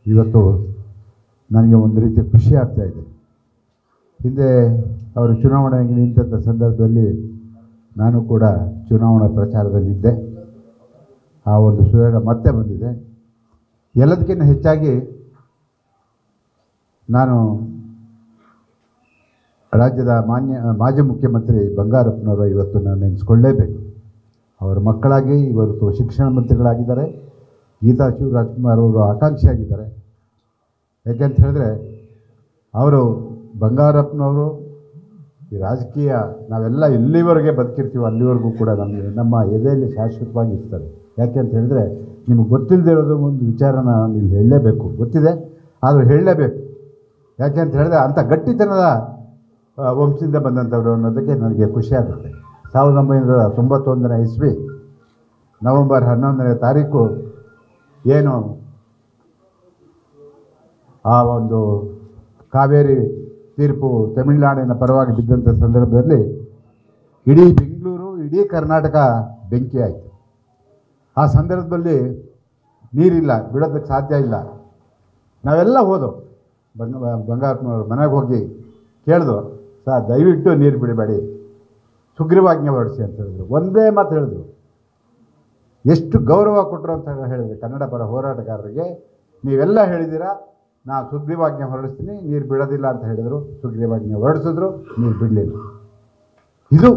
ಇವತ್ತು ನನಗೆ ಒಂದು ರೀತಿ ಖುಷಿ ಆಗ್ತಾ ಇದೆ ಹಿಂದೆ ಅವರು ಚುನಾವಣೆಗೆ ನಿಂತ ಸಂದರ್ಭದಲ್ಲಿ ನಾನು ಕೂಡ ಚುನಾವಣಾ ಪ್ರಚಾರದಲ್ಲಿದ್ದೆ ಆ ಒಂದು ಸುಯೋಗ ಮತ್ತೆ ಬಂದಿದೆ ಎಲ್ಲದಕ್ಕಿಂತ ಹೆಚ್ಚಾಗಿ ನಾನು ರಾಜ್ಯದ ಮಾನ್ಯ ಮಾಜಿ ಮುಖ್ಯಮಂತ್ರಿ ಬಂಗಾರಪ್ಪನವರು ಇವತ್ತು ನಾನು ನೆನೆಸ್ಕೊಳ್ಳೇಬೇಕು ಅವರ ಮಕ್ಕಳಾಗಿ ಇವತ್ತು ಶಿಕ್ಷಣ ಮಂತ್ರಿಗಳಾಗಿದ್ದಾರೆ ಗೀತಾ ಶಿವರಾಜ್ಕುಮಾರ್ ಅವರು ಆಕಾಂಕ್ಷಿಯಾಗಿದ್ದಾರೆ ಯಾಕೆಂತ ಹೇಳಿದ್ರೆ ಅವರು ಬಂಗಾರಪ್ಪನವರು ಈ ರಾಜಕೀಯ ನಾವೆಲ್ಲ ಎಲ್ಲಿವರೆಗೆ ಬದುಕಿರ್ತೀವೋ ಅಲ್ಲಿವರೆಗೂ ಕೂಡ ನಮಗೆ ನಮ್ಮ ಎದೆಯಲ್ಲಿ ಶಾಶ್ವತವಾಗಿ ಇರ್ತಾರೆ ಯಾಕೆ ಅಂತ ಹೇಳಿದ್ರೆ ನಿಮಗೆ ಗೊತ್ತಿಲ್ಲದೆ ಇರೋದು ಒಂದು ವಿಚಾರನ ನಾನು ಇಲ್ಲಿ ಹೇಳಲೇಬೇಕು ಗೊತ್ತಿದೆ ಆದರೂ ಹೇಳಲೇಬೇಕು ಯಾಕೆ ಅಂತ ಹೇಳಿದ್ರೆ ಅಂಥ ಗಟ್ಟಿತನದ ಆ, ವಂಶದಿಂದ ಬಂದಂಥವ್ರು ಅನ್ನೋದಕ್ಕೆ ನನಗೆ ಖುಷಿ ಆಗುತ್ತೆ ಸಾವಿರದ ಒಂಬೈನೂರ ತೊಂಬತ್ತೊಂದನೇ ಇಸ್ವಿ ನವೆಂಬರ್ ಹನ್ನೊಂದನೇ ತಾರೀಕು ಏನು ಆ ಒಂದು ಕಾವೇರಿ ತೀರ್ಪು ತಮಿಳುನಾಡಿನ ಪರವಾಗಿ ಬಿದ್ದಂಥ ಸಂದರ್ಭದಲ್ಲಿ ಇಡೀ ಬೆಂಗಳೂರು ಇಡೀ ಕರ್ನಾಟಕ ಬೆಂಕಿ ಆಯಿತು ಆ ಸಂದರ್ಭದಲ್ಲಿ ನೀರಿಲ್ಲ ಬಿಡೋದಕ್ಕೆ ಸಾಧ್ಯ ಇಲ್ಲ ನಾವೆಲ್ಲ ಹೋದೋ ಬಂಗ ಬಂಗಾರಪ್ಪನವ್ರ ಮನೆಗೆ ಹೋಗಿ ಕೇಳಿದ್ರು ಸರ್ ದಯವಿಟ್ಟು ನೀರು ಬಿಡಬೇಡಿ ಸುಗ್ರೀವಾಜ್ಞೆ ಹೊರಡಿಸಿ ಅಂತ ಹೇಳಿದ್ರು ಒಂದೇ ಮಾತು ಹೇಳಿದ್ರು ಎಷ್ಟು ಗೌರವ ಕೊಟ್ಟರು ಅಂತ ಹೇಳಿದ್ರು ಕನ್ನಡ ಪರ ಹೋರಾಟಗಾರರಿಗೆ ನೀವೆಲ್ಲ ಹೇಳಿದ್ದೀರಾ ನಾ ಸುಗ್ರೀವಾಜ್ಞೆ ಹೊರಡಿಸ್ತೀನಿ ನೀರು ಬಿಡೋದಿಲ್ಲ ಅಂತ ಹೇಳಿದರು ಸುಗ್ರೀವಾಜ್ಞೆ ಹೊರಡಿಸಿದ್ರು ನೀರು ಬಿಡಲಿಲ್ಲ ಇದು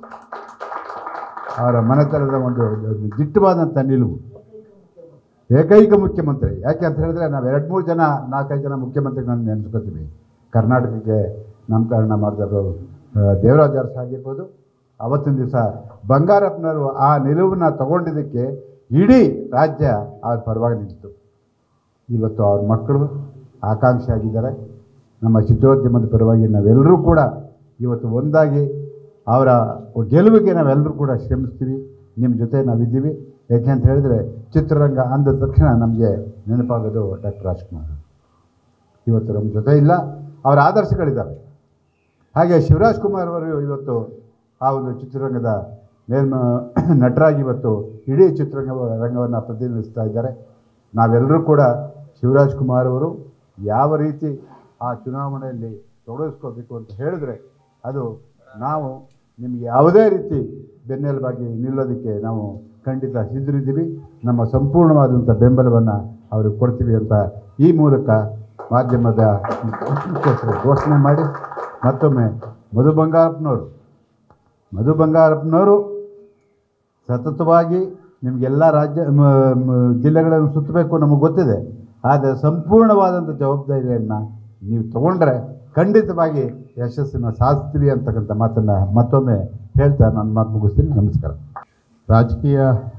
ಅವರ ಮನೆತನದ ಒಂದು ಒಂದು ದಿಟ್ಟವಾದಂಥ ನಿಲುವು ಏಕೈಕ ಮುಖ್ಯಮಂತ್ರಿ ಯಾಕೆ ಅಂತ ಹೇಳಿದ್ರೆ ನಾವು ಎರಡು ಮೂರು ಜನ ನಾಲ್ಕೈದು ಜನ ಮುಖ್ಯಮಂತ್ರಿಗಳನ್ನ ನೆನೆಸ್ಕೊತೀವಿ ಕರ್ನಾಟಕಕ್ಕೆ ನಾಮಕರಣ ಮಾಡಿದವರು ದೇವರಾಜ್ ಅರಸ್ ಆಗಿರ್ಬೋದು ಅವತ್ತಿನ ದಿವಸ ಬಂಗಾರಪ್ಪನವರು ಆ ನಿಲುವನ್ನು ತಗೊಂಡಿದ್ದಕ್ಕೆ ಇಡೀ ರಾಜ್ಯ ಅವ್ರ ಪರವಾಗಿ ನಿಂತು ಇವತ್ತು ಅವ್ರ ಮಕ್ಕಳು ಆಕಾಂಕ್ಷಿ ಆಗಿದ್ದಾರೆ ನಮ್ಮ ಚಿತ್ರೋದ್ಯಮದ ಪರವಾಗಿ ನಾವೆಲ್ಲರೂ ಕೂಡ ಇವತ್ತು ಒಂದಾಗಿ ಅವರ ಗೆಲುವಿಗೆ ನಾವೆಲ್ಲರೂ ಕೂಡ ಶ್ರಮಿಸ್ತೀವಿ ನಿಮ್ಮ ಜೊತೆ ನಾವಿದ್ದೀವಿ ಯಾಕೆ ಅಂತ ಹೇಳಿದ್ರೆ ಚಿತ್ರರಂಗ ಅಂದ ತಕ್ಷಣ ನಮಗೆ ನೆನಪಾಗೋದು ಡಾಕ್ಟರ್ ರಾಜ್ಕುಮಾರ್ ಇವತ್ತು ನಮ್ಮ ಜೊತೆ ಇಲ್ಲ ಅವರ ಆದರ್ಶಗಳಿದ್ದಾವೆ ಹಾಗೆ ಶಿವರಾಜ್ ಕುಮಾರ್ ಅವರು ಇವತ್ತು ಆ ಒಂದು ಚಿತ್ರರಂಗದ ಮೇಲ್ಮ ನಟರಾಗಿ ಇವತ್ತು ಇಡೀ ಚಿತ್ರರಂಗ ರಂಗವನ್ನು ಪ್ರತಿನಿಧಿಸ್ತಾ ಇದ್ದಾರೆ ನಾವೆಲ್ಲರೂ ಕೂಡ ಶಿವರಾಜ್ ಕುಮಾರ್ ಅವರು ಯಾವ ರೀತಿ ಆ ಚುನಾವಣೆಯಲ್ಲಿ ತೊಡಗಿಸ್ಕೋಬೇಕು ಅಂತ ಹೇಳಿದ್ರೆ ಅದು ನಾವು ನಿಮಗೆ ಯಾವುದೇ ರೀತಿ ಬೆನ್ನೆಲುಬಾಗಿ ನಿಲ್ಲೋದಕ್ಕೆ ನಾವು ಖಂಡಿತ ಸಿದ್ಧರಿದ್ದೀವಿ ನಮ್ಮ ಸಂಪೂರ್ಣವಾದಂಥ ಬೆಂಬಲವನ್ನು ಅವ್ರಿಗೆ ಕೊಡ್ತೀವಿ ಅಂತ ಈ ಮೂಲಕ ಮಾಧ್ಯಮದ ಮುಖ್ಯಸ್ಥರು ಘೋಷಣೆ ಮಾಡಿ ಮತ್ತೊಮ್ಮೆ ಮಧು ಬಂಗಾರಪ್ಪನವರು ಮಧು ಬಂಗಾರಪ್ಪನವರು ಸತತವಾಗಿ ನಿಮಗೆಲ್ಲ ರಾಜ್ಯ ಮ- ಮ- ಜಿಲ್ಲೆಗಳನ್ನು ಸುತ್ತಬೇಕು ನಮಗೆ ಗೊತ್ತಿದೆ ಆದರೆ ಸಂಪೂರ್ಣವಾದಂಥ ಜವಾಬ್ದಾರಿಯನ್ನು ನೀವು ತಗೊಂಡ್ರೆ ಖಂಡಿತವಾಗಿ ಯಶಸ್ಸನ್ನು ಸಾಧಿಸ್ತೀವಿ ಅಂತಕ್ಕಂಥ ಮಾತನ್ನು ಮತ್ತೊಮ್ಮೆ ಹೇಳ್ತಾ ನಾನು ಮಾತು ಮುಗಿಸ್ತೀನಿ ನಮಸ್ಕಾರ ರಾಜಕೀಯ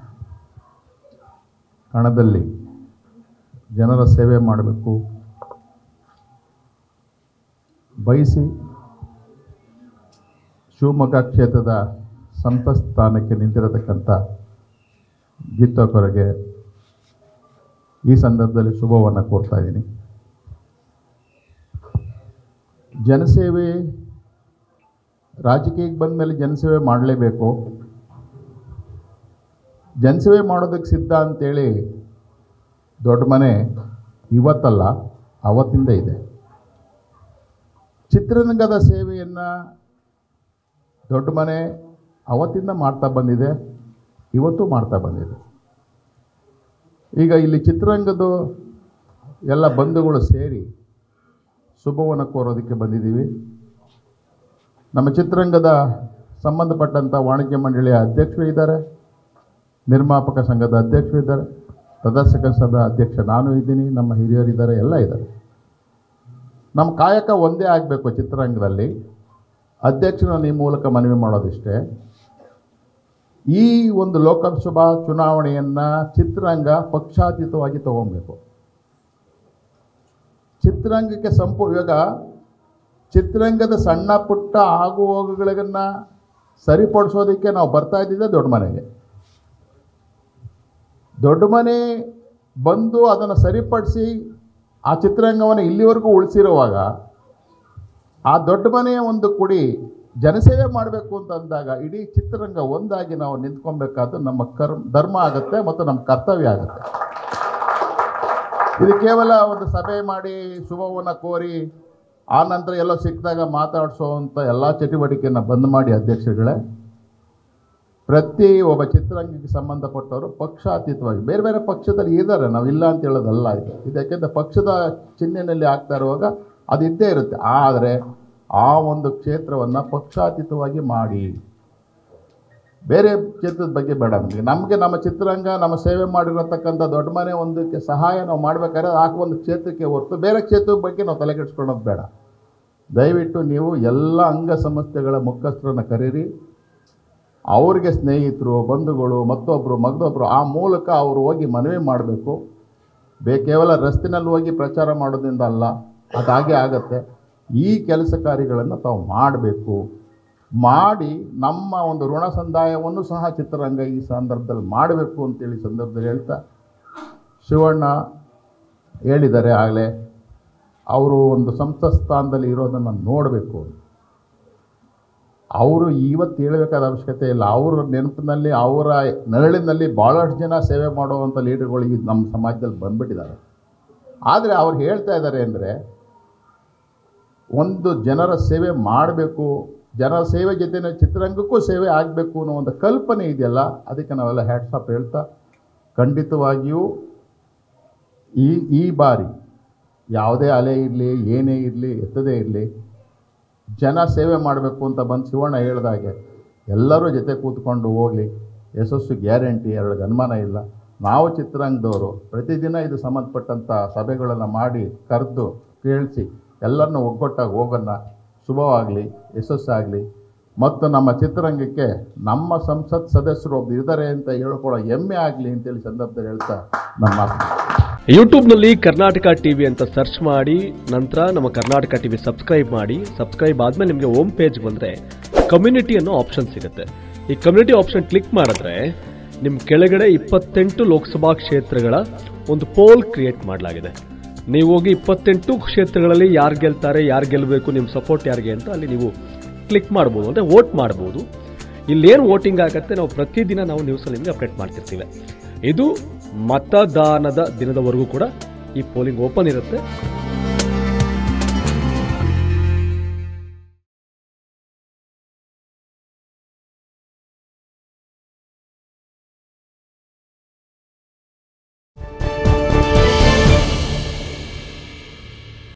ಹಣದಲ್ಲಿ ಜನರ ಸೇವೆ ಮಾಡಬೇಕು ಬಯಸಿ ಶಿವಮೊಗ್ಗ ಕ್ಷೇತ್ರದ ಸಂಸತ್ ಸ್ಥಾನಕ್ಕೆ ನಿಂತಿರತಕ್ಕಂಥ ಗೀತೋಕರಿಗೆ ಈ ಸಂದರ್ಭದಲ್ಲಿ ಶುಭವನ್ನು ಕೋರ್ತಾ ಇದ್ದೀನಿ ಜನಸೇವೆ ರಾಜಕೀಯಕ್ಕೆ ಬಂದ ಮೇಲೆ ಜನಸೇವೆ ಮಾಡಲೇಬೇಕು ಜನಸೇವೆ ಮಾಡೋದಕ್ಕೆ ಸಿದ್ಧ ಅಂತೇಳಿ ದೊಡ್ಡ ಮನೆ ಇವತ್ತಲ್ಲ ಅವತ್ತಿಂದ ಇದೆ ಚಿತ್ರರಂಗದ ಸೇವೆಯನ್ನು ದೊಡ್ಡ ಮನೆ ಅವತ್ತಿಂದ ಮಾಡ್ತಾ ಬಂದಿದೆ ಇವತ್ತು ಮಾಡ್ತಾ ಬಂದಿದೆ ಈಗ ಇಲ್ಲಿ ಚಿತ್ರರಂಗದ ಎಲ್ಲ ಬಂಧುಗಳು ಸೇರಿ ಶುಭವನ್ನು ಕೋರೋದಕ್ಕೆ ಬಂದಿದ್ದೀವಿ ನಮ್ಮ ಚಿತ್ರರಂಗದ ಸಂಬಂಧಪಟ್ಟಂಥ ವಾಣಿಜ್ಯ ಮಂಡಳಿಯ ಅಧ್ಯಕ್ಷರು ಇದ್ದಾರೆ ನಿರ್ಮಾಪಕ ಸಂಘದ ಅಧ್ಯಕ್ಷರು ಇದ್ದಾರೆ ಪ್ರದರ್ಶಕ ಸಂಘದ ಅಧ್ಯಕ್ಷ ನಾನು ಇದ್ದೀನಿ ನಮ್ಮ ಹಿರಿಯರಿದ್ದಾರೆ ಎಲ್ಲ ಇದ್ದಾರೆ ನಮ್ಮ ಕಾಯಕ ಒಂದೇ ಆಗಬೇಕು ಚಿತ್ರರಂಗದಲ್ಲಿ ಅಧ್ಯಕ್ಷರನ್ನು ಈ ಮೂಲಕ ಮನವಿ ಮಾಡೋದಿಷ್ಟೇ ಈ ಒಂದು ಲೋಕಸಭಾ ಚುನಾವಣೆಯನ್ನು ಚಿತ್ರರಂಗ ಪಕ್ಷಾತೀತವಾಗಿ ತಗೊಬೇಕು ಚಿತ್ರರಂಗಕ್ಕೆ ಸಂಪೂ ಇವಾಗ ಚಿತ್ರರಂಗದ ಸಣ್ಣ ಪುಟ್ಟ ಆಗು ಹೋಗುಗಳನ್ನು ಸರಿಪಡಿಸೋದಕ್ಕೆ ನಾವು ಬರ್ತಾ ಇದ್ದಿದ್ದೆ ದೊಡ್ಡ ಮನೆಗೆ ದೊಡ್ಡ ಮನೆ ಬಂದು ಅದನ್ನು ಸರಿಪಡಿಸಿ ಆ ಚಿತ್ರರಂಗವನ್ನು ಇಲ್ಲಿವರೆಗೂ ಉಳಿಸಿರುವಾಗ ಆ ದೊಡ್ಡ ಮನೆಯ ಒಂದು ಕುಡಿ ಜನಸೇವೆ ಮಾಡಬೇಕು ಅಂತ ಅಂದಾಗ ಇಡೀ ಚಿತ್ರರಂಗ ಒಂದಾಗಿ ನಾವು ನಿಂತ್ಕೊಬೇಕಾದ್ದು ನಮ್ಮ ಕರ್ಮ ಧರ್ಮ ಆಗುತ್ತೆ ಮತ್ತು ನಮ್ಮ ಕರ್ತವ್ಯ ಆಗುತ್ತೆ ಇದು ಕೇವಲ ಒಂದು ಸಭೆ ಮಾಡಿ ಶುಭವನ್ನು ಕೋರಿ ಆ ನಂತರ ಎಲ್ಲೋ ಸಿಕ್ಕಿದಾಗ ಮಾತಾಡಿಸೋವಂಥ ಎಲ್ಲ ಚಟುವಟಿಕೆಯನ್ನು ಬಂದ್ ಮಾಡಿ ಅಧ್ಯಕ್ಷರುಗಳೇ ಪ್ರತಿ ಒಬ್ಬ ಚಿತ್ರರಂಗಕ್ಕೆ ಸಂಬಂಧಪಟ್ಟವರು ಪಕ್ಷಾತೀತವಾಗಿ ಬೇರೆ ಬೇರೆ ಪಕ್ಷದಲ್ಲಿ ಇದ್ದಾರೆ ನಾವು ಇಲ್ಲ ಅಂತ ಹೇಳೋದಲ್ಲ ಇದು ಇದು ಯಾಕೆಂದರೆ ಪಕ್ಷದ ಚಿಹ್ನೆಯಲ್ಲಿ ಆಗ್ತಾ ಇರುವಾಗ ಅದು ಇದ್ದೇ ಇರುತ್ತೆ ಆದರೆ ಆ ಒಂದು ಕ್ಷೇತ್ರವನ್ನು ಪಕ್ಷಾತೀತವಾಗಿ ಮಾಡಿ ಬೇರೆ ಕ್ಷೇತ್ರದ ಬಗ್ಗೆ ಬೇಡ ನಮಗೆ ನಮಗೆ ನಮ್ಮ ಚಿತ್ರರಂಗ ನಮ್ಮ ಸೇವೆ ಮಾಡಿರತಕ್ಕಂಥ ದೊಡ್ಡ ಮನೆ ಒಂದಕ್ಕೆ ಸಹಾಯ ನಾವು ಮಾಡಬೇಕಾದ್ರೆ ಆ ಒಂದು ಕ್ಷೇತ್ರಕ್ಕೆ ಹೊರತು ಬೇರೆ ಕ್ಷೇತ್ರದ ಬಗ್ಗೆ ನಾವು ತಲೆಕೆಡಿಸ್ಕೊಳ್ಳೋದು ಬೇಡ ದಯವಿಟ್ಟು ನೀವು ಎಲ್ಲ ಅಂಗ ಸಂಸ್ಥೆಗಳ ಮುಖಸ್ಥರನ್ನು ಕರೀರಿ ಅವ್ರಿಗೆ ಸ್ನೇಹಿತರು ಬಂಧುಗಳು ಮತ್ತೊಬ್ಬರು ಮಗದೊಬ್ಬರು ಆ ಮೂಲಕ ಅವರು ಹೋಗಿ ಮನವಿ ಮಾಡಬೇಕು ಬೇ ಕೇವಲ ರಸ್ತಿನಲ್ಲಿ ಹೋಗಿ ಪ್ರಚಾರ ಮಾಡೋದ್ರಿಂದ ಅಲ್ಲ ಅದಾಗೆ ಆಗತ್ತೆ ಈ ಕೆಲಸ ಕಾರ್ಯಗಳನ್ನು ತಾವು ಮಾಡಬೇಕು ಮಾಡಿ ನಮ್ಮ ಒಂದು ಋಣ ಸಂದಾಯವನ್ನು ಸಹ ಚಿತ್ರರಂಗ ಈ ಸಂದರ್ಭದಲ್ಲಿ ಮಾಡಬೇಕು ಅಂತೇಳಿ ಸಂದರ್ಭದಲ್ಲಿ ಹೇಳ್ತಾ ಶಿವಣ್ಣ ಹೇಳಿದ್ದಾರೆ ಆಗಲೇ ಅವರು ಒಂದು ಸಂಸತ್ ಸ್ಥಾನದಲ್ಲಿ ಇರೋದನ್ನು ನೋಡಬೇಕು ಅವರು ಇವತ್ತು ಹೇಳಬೇಕಾದ ಅವಶ್ಯಕತೆ ಇಲ್ಲ ಅವರ ನೆನಪಿನಲ್ಲಿ ಅವರ ನೆರಳಿನಲ್ಲಿ ಭಾಳಷ್ಟು ಜನ ಸೇವೆ ಮಾಡುವಂಥ ಲೀಡರ್ಗಳು ಈಗ ನಮ್ಮ ಸಮಾಜದಲ್ಲಿ ಬಂದ್ಬಿಟ್ಟಿದ್ದಾರೆ ಆದರೆ ಅವ್ರು ಹೇಳ್ತಾ ಇದ್ದಾರೆ ಅಂದರೆ ಒಂದು ಜನರ ಸೇವೆ ಮಾಡಬೇಕು ಜನರ ಸೇವೆ ಜೊತೆನೇ ಚಿತ್ರರಂಗಕ್ಕೂ ಸೇವೆ ಆಗಬೇಕು ಅನ್ನೋ ಒಂದು ಕಲ್ಪನೆ ಇದೆಯಲ್ಲ ಅದಕ್ಕೆ ನಾವೆಲ್ಲ ಹ್ಯಾಟ್ಸಾಪ್ ಹೇಳ್ತಾ ಖಂಡಿತವಾಗಿಯೂ ಈ ಈ ಬಾರಿ ಯಾವುದೇ ಅಲೆ ಇರಲಿ ಏನೇ ಇರಲಿ ಎತ್ತದೇ ಇರಲಿ ಜನ ಸೇವೆ ಮಾಡಬೇಕು ಅಂತ ಬಂದು ಶಿವಣ್ಣ ಹೇಳ್ದಾಗೆ ಎಲ್ಲರೂ ಜೊತೆ ಕೂತ್ಕೊಂಡು ಹೋಗಲಿ ಯಶಸ್ಸು ಗ್ಯಾರಂಟಿ ಎರಡು ಅನುಮಾನ ಇಲ್ಲ ನಾವು ಚಿತ್ರರಂಗದವರು ಪ್ರತಿದಿನ ಇದು ಸಂಬಂಧಪಟ್ಟಂಥ ಸಭೆಗಳನ್ನು ಮಾಡಿ ಕರೆದು ಕೇಳಿಸಿ ಎಲ್ಲರನ್ನೂ ಒಗ್ಗಟ್ಟಾಗಿ ಹೋಗೋಣ ಶುಭವಾಗಲಿ ಯಶಸ್ಸಾಗಲಿ ಮತ್ತು ನಮ್ಮ ಚಿತ್ರರಂಗಕ್ಕೆ ನಮ್ಮ ಸಂಸತ್ ಸದಸ್ಯರು ಒಬ್ರು ಇದ್ದಾರೆ ಅಂತ ಹೇಳ್ಕೊಳ್ಳೋ ಹೆಮ್ಮೆ ಆಗಲಿ ಅಂತೇಳಿ ಸಂದರ್ಭದಲ್ಲಿ ಹೇಳ್ತಾ ನನ್ನ ಮಾತು ಯೂಟ್ಯೂಬ್ನಲ್ಲಿ ಕರ್ನಾಟಕ ಟಿವಿ ಅಂತ ಸರ್ಚ್ ಮಾಡಿ ನಂತರ ನಮ್ಮ ಕರ್ನಾಟಕ ಟಿವಿ ಸಬ್ಸ್ಕ್ರೈಬ್ ಮಾಡಿ ಸಬ್ಸ್ಕ್ರೈಬ್ ಆದ್ಮೇಲೆ ನಿಮಗೆ ಹೋಮ್ ಪೇಜ್ ಬಂದರೆ ಕಮ್ಯುನಿಟಿ ಅನ್ನೋ ಆಪ್ಷನ್ ಸಿಗುತ್ತೆ ಈ ಕಮ್ಯುನಿಟಿ ಆಪ್ಷನ್ ಕ್ಲಿಕ್ ಮಾಡಿದ್ರೆ ನಿಮ್ಮ ಕೆಳಗಡೆ ಇಪ್ಪತ್ತೆಂಟು ಲೋಕಸಭಾ ಕ್ಷೇತ್ರಗಳ ಒಂದು ಪೋಲ್ ಕ್ರಿಯೇಟ್ ಮಾಡಲಾಗಿದೆ ನೀವು ಹೋಗಿ ಇಪ್ಪತ್ತೆಂಟು ಕ್ಷೇತ್ರಗಳಲ್ಲಿ ಯಾರು ಗೆಲ್ತಾರೆ ಯಾರು ಗೆಲ್ಲಬೇಕು ನಿಮ್ಮ ಸಪೋರ್ಟ್ ಯಾರಿಗೆ ಅಂತ ಅಲ್ಲಿ ನೀವು ಕ್ಲಿಕ್ ಮಾಡ್ಬೋದು ಅಂದರೆ ವೋಟ್ ಮಾಡ್ಬೋದು ಇಲ್ಲೇನು ವೋಟಿಂಗ್ ಆಗುತ್ತೆ ನಾವು ಪ್ರತಿದಿನ ನಾವು ನ್ಯೂಸಲ್ಲಿ ನಿಮಗೆ ಅಪ್ಡೇಟ್ ಮಾಡ್ತಿರ್ತೀವಿ ಇದು ಮತದಾನದ ದಿನದವರೆಗೂ ಕೂಡ ಈ ಪೋಲಿಂಗ್ ಓಪನ್ ಇರುತ್ತೆ